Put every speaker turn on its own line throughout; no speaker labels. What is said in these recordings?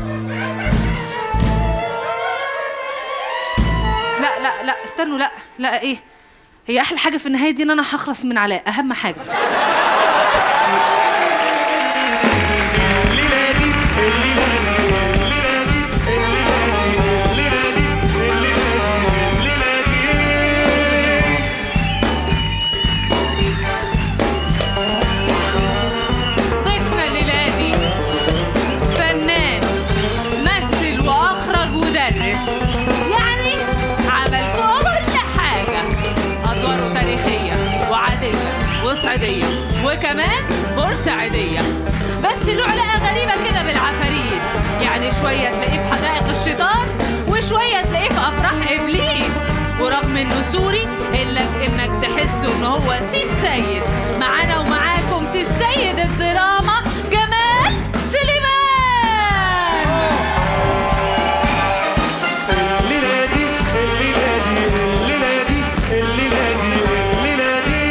لا لا لا استنوا لا لا ايه هي احلى حاجه في النهايه دي ان انا هخلص من علاء اهم حاجه
الليلة دي الليلة دي الليلة دي الليلة دي الليلة دي الليلة دي
ضيفنا الليله دي فنان مثل واخرج ودرس يعني عمل كل حاجه ادواره تاريخيه وعاديه وصعيديه وكمان بورسعيديه بس له علاقه غريبه كده بالعفاريت يعني شويه تلاقيه في حدائق الشيطان وشويه تلاقيه في افراح ابليس ورغم انه سوري الا انك تحسه ان هو سي السيد معانا ومعاكم سي السيد الدراما جمال سليمان
الليلة دي الليلة دي الليلة دي الليلة دي الليلة دي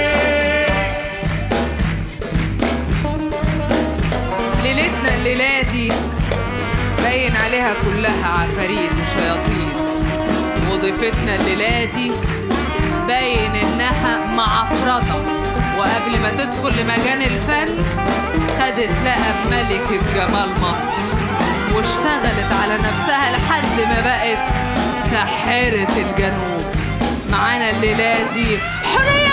ليلتنا الليلة دي باين عليها كلها عفاريت وشياطين وضيفتنا الليلة دي باين انها معفرطة وقبل ما تدخل لمجال الفن خدت لقب ملكة جمال مصر واشتغلت على نفسها لحد ما بقت ساحرة الجنوب معانا الليلة دي حرية